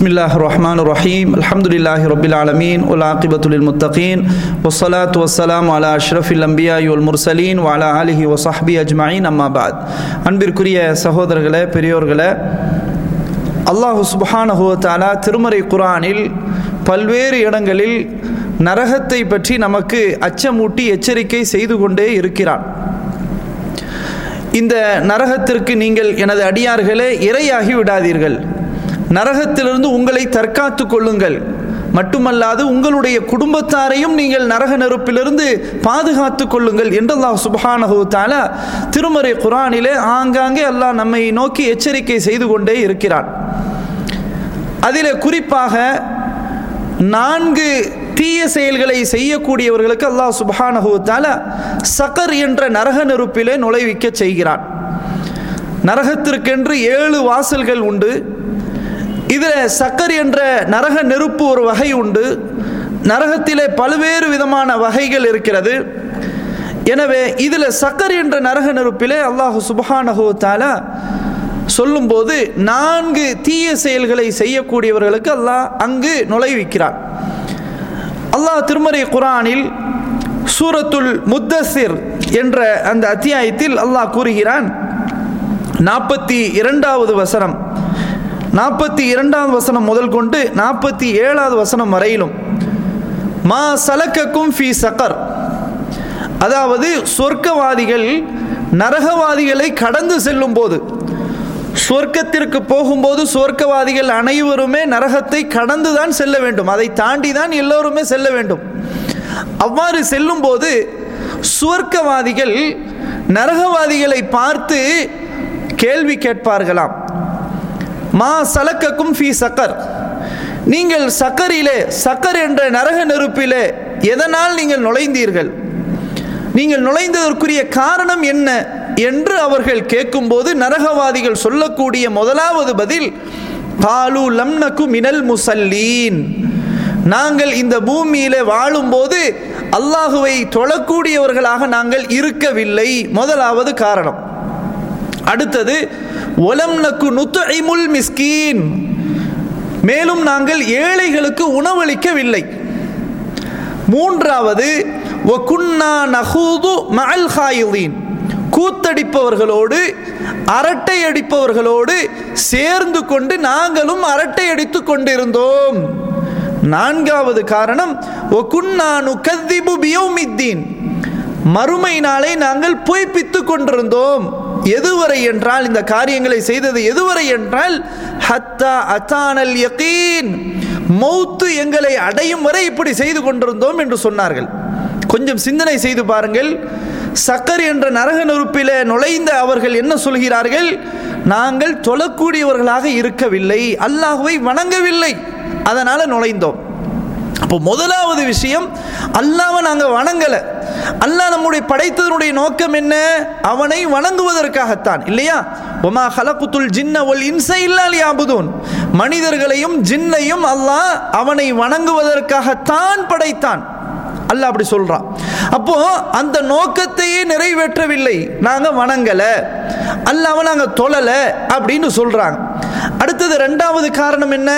بسم الله الرحمن الرحيم الحمد لله رب العالمين والعاقبة للمتقين والصلاة والسلام على أشرف الأنبياء والمرسلين وعلى آله وصحبه أجمعين أما بعد அன்பிற்குரிய சகோதரர்களே பெரியோர்களே அல்லாஹு சுப்ஹானஹு வ தஆலா திருமறை குர்ஆனில் பல்வேறு இடங்களில் நரகத்தை பற்றி நமக்கு அச்சமூட்டி எச்சரிக்கை செய்து கொண்டே இருக்கிறான் இந்த நரகத்திற்கு நீங்கள் எனது அடியார்களே இரையாகி விடாதீர்கள் நரகத்திலிருந்து உங்களை தற்காத்து கொள்ளுங்கள் மட்டுமல்லாது உங்களுடைய குடும்பத்தாரையும் நீங்கள் நரக நெருப்பிலிருந்து பாதுகாத்து கொள்ளுங்கள் என்று அல்லாஹ் சுபஹானஹு தஆலா திருமறை குரானிலே ஆங்காங்கே அல்லாஹ் நம்மை நோக்கி எச்சரிக்கை செய்து கொண்டே இருக்கிறான் அதில் குறிப்பாக நான்கு தீய செயல்களை செய்யக்கூடியவர்களுக்கு அல்லாஹ் சுபஹானஹு தஆலா சகர் என்ற நரக நெருப்பிலே நுழைவிக்க செய்கிறான் நரகத்திற்கென்று ஏழு வாசல்கள் உண்டு இதில் சக்கர் என்ற நரக நெருப்பு ஒரு வகை உண்டு நரகத்திலே பல்வேறு விதமான வகைகள் இருக்கிறது எனவே இதில் சக்கர் என்ற நரக நெருப்பிலே அல்லாஹு சுபஹானஹு தாலா சொல்லும்போது நான்கு தீய செயல்களை செய்யக்கூடியவர்களுக்கு அல்லாஹ் அங்கு நுழைவிக்கிறான் அல்லாஹ் திருமறை குரானில் சூரத்துல் முத்தசிர் என்ற அந்த அத்தியாயத்தில் அல்லாஹ் கூறுகிறான் நாற்பத்தி இரண்டாவது வசனம் நாற்பத்தி இரண்டாவது வசனம் முதல் கொண்டு நாற்பத்தி ஏழாவது வசனம் வரையிலும் மா சலக்கக்கும் ஃபி சக்கர் அதாவது சொர்க்கவாதிகள் நரகவாதிகளை கடந்து செல்லும் போது சொர்க்கத்திற்கு போகும்போது சொர்க்கவாதிகள் அனைவருமே நரகத்தை கடந்து தான் செல்ல வேண்டும் அதை தாண்டி தான் எல்லோருமே செல்ல வேண்டும் அவ்வாறு செல்லும் போது சுவர்க்கவாதிகள் நரகவாதிகளை பார்த்து கேள்வி கேட்பார்களாம் மா சலக்கக்கும் ஃபி சக்கர் நீங்கள் சக்கரிலே சக்கர் என்ற நரக நெருப்பிலே எதனால் நீங்கள் நுழைந்தீர்கள் நீங்கள் நுழைந்ததற்குரிய காரணம் என்ன என்று அவர்கள் கேட்கும்போது நரகவாதிகள் சொல்லக்கூடிய முதலாவது பதில் பாலு லம்னக்கு மினல் முசல்லீன் நாங்கள் இந்த பூமியிலே வாழும்போது அல்லாஹுவை தொழக்கூடியவர்களாக நாங்கள் இருக்கவில்லை முதலாவது காரணம் அடுத்தது ஒலம் நக்கு நுத்துமுல் மிஸ்கீன் மேலும் நாங்கள் ஏழைகளுக்கு உணவளிக்கவில்லை மூன்றாவது ஒகுன்னா நஹூது மஅல் ஹாயுதீன் கூத்தடிப்பவர்களோடு அரட்டை அடிப்பவர்களோடு சேர்ந்து கொண்டு நாங்களும் அரட்டை அடித்து கொண்டிருந்தோம் நான்காவது காரணம் ஒகுன்னானு கத்திபு பியோமித்தீன் மறுமை நாளை நாங்கள் பொய்ப்பித்து கொண்டிருந்தோம் எதுவரை என்றால் இந்த காரியங்களை செய்தது எதுவரை என்றால் ஹத்தா அத்தானல் யகீன் மௌத்து எங்களை அடையும் வரை இப்படி செய்து கொண்டிருந்தோம் என்று சொன்னார்கள் கொஞ்சம் சிந்தனை செய்து பாருங்கள் சக்கர் என்ற நரக நெருப்பில நுழைந்த அவர்கள் என்ன சொல்கிறார்கள் நாங்கள் தொழக்கூடியவர்களாக இருக்கவில்லை அல்லாஹுவை வணங்கவில்லை அதனால நுழைந்தோம் அப்போ முதலாவது விஷயம் அல்லாவை நாங்கள் வணங்கலை அல்லாஹ் நம்முடைய படைத்ததனுடைய நோக்கம் என்ன அவனை வணங்குவதற்காகத்தான் இல்லையா ஒமா ஹலகுத்துல் ஜின்ன ஒல் இன்சை இல்லால் யாபுதூன் மனிதர்களையும் ஜின்னையும் அல்லாஹ் அவனை வணங்குவதற்காகத்தான் படைத்தான் அல்லாஹ் அப்படி சொல்றான் அப்போ அந்த நோக்கத்தையே நிறைவேற்றவில்லை நாங்க வணங்கல அல்லாம நாங்க தொழல அப்படின்னு சொல்றாங்க அடுத்தது ரெண்டாவது காரணம் என்ன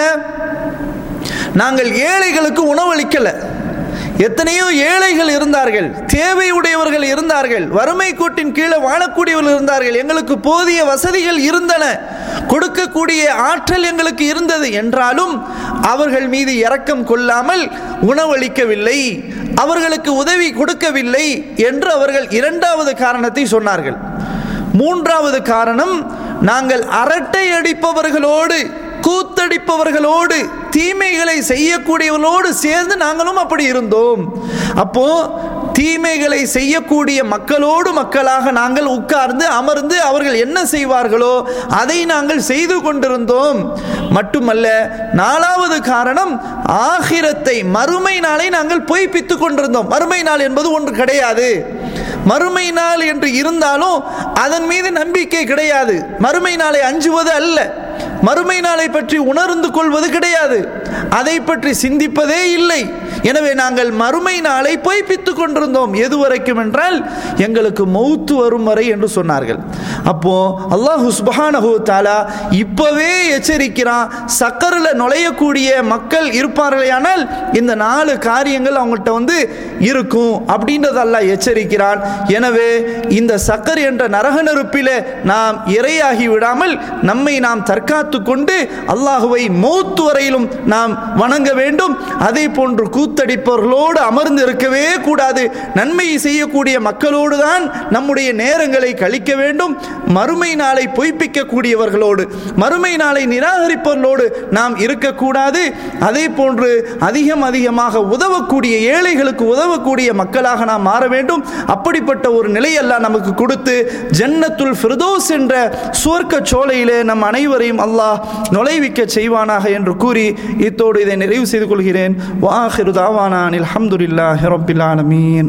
நாங்கள் ஏழைகளுக்கு உணவளிக்கல எத்தனையோ ஏழைகள் இருந்தார்கள் தேவையுடையவர்கள் இருந்தார்கள் வறுமை கோட்டின் கீழே வாழக்கூடியவர்கள் இருந்தார்கள் எங்களுக்கு போதிய வசதிகள் இருந்தன கொடுக்கக்கூடிய ஆற்றல் எங்களுக்கு இருந்தது என்றாலும் அவர்கள் மீது இரக்கம் கொள்ளாமல் உணவளிக்கவில்லை அவர்களுக்கு உதவி கொடுக்கவில்லை என்று அவர்கள் இரண்டாவது காரணத்தை சொன்னார்கள் மூன்றாவது காரணம் நாங்கள் அரட்டை அடிப்பவர்களோடு கூத்தடிப்பவர்களோடு தீமைகளை செய்யக்கூடியவர்களோடு சேர்ந்து நாங்களும் அப்படி இருந்தோம் அப்போ தீமைகளை செய்யக்கூடிய மக்களோடு மக்களாக நாங்கள் உட்கார்ந்து அமர்ந்து அவர்கள் என்ன செய்வார்களோ அதை நாங்கள் செய்து கொண்டிருந்தோம் மட்டுமல்ல நாலாவது காரணம் ஆகிரத்தை மறுமை நாளை நாங்கள் பொய்ப்பித்து கொண்டிருந்தோம் மறுமை நாள் என்பது ஒன்று கிடையாது மறுமை நாள் என்று இருந்தாலும் அதன் மீது நம்பிக்கை கிடையாது மறுமை நாளை அஞ்சுவது அல்ல மறுமை நாளை பற்றி உணர்ந்து கொள்வது கிடையாது அதை பற்றி சிந்திப்பதே இல்லை எனவே நாங்கள் மறுமை நாளை பொய்ப்பித்துக் கொண்டிருந்தோம் எது வரைக்கும் என்றால் எங்களுக்கு மௌத்து வரும் வரை என்று சொன்னார்கள் அப்போ அல்லாஹு சுபஹானஹு தாலா இப்பவே எச்சரிக்கிறான் சக்கரில் நுழையக்கூடிய மக்கள் இருப்பார்களேயானால் இந்த நாலு காரியங்கள் அவங்கள்ட்ட வந்து இருக்கும் அப்படின்றது அல்லாஹ் எச்சரிக்கிறான் எனவே இந்த சக்கர் என்ற நரக நெருப்பிலே நாம் இரையாகி விடாமல் நம்மை நாம் தற்காத்து கொண்டு அல்லாஹுவை மௌத்து வரையிலும் நாம் வணங்க வேண்டும் அதே போன்று கூத்தடிப்பவர்களோடு அமர்ந்து இருக்கவே கூடாது நன்மை செய்யக்கூடிய மக்களோடு தான் நம்முடைய நேரங்களை கழிக்க வேண்டும் மறுமை நாளை பொய்ப்பிக்கக்கூடியவர்களோடு மறுமை நாளை நிராகரிப்பவர்களோடு நாம் இருக்கக்கூடாது அதே போன்று அதிகம் அதிகமாக உதவக்கூடிய ஏழைகளுக்கு உதவக்கூடிய மக்களாக நாம் மாற வேண்டும் அப்படிப்பட்ட ஒரு நிலையெல்லாம் நமக்கு கொடுத்து ஜன்னத்துல் ஃபிர்தோஸ் என்ற சுவர்க்க சோலையிலே நம் அனைவரையும் அல்லாஹ் நுழைவிக்க செய்வானாக என்று கூறி இத்தோடு இதை நிறைவு செய்து கொள்கிறேன் வாஹிரு தாவானான் அல்ஹம்துலில்லாஹி ரப்பில் ஆலமீன்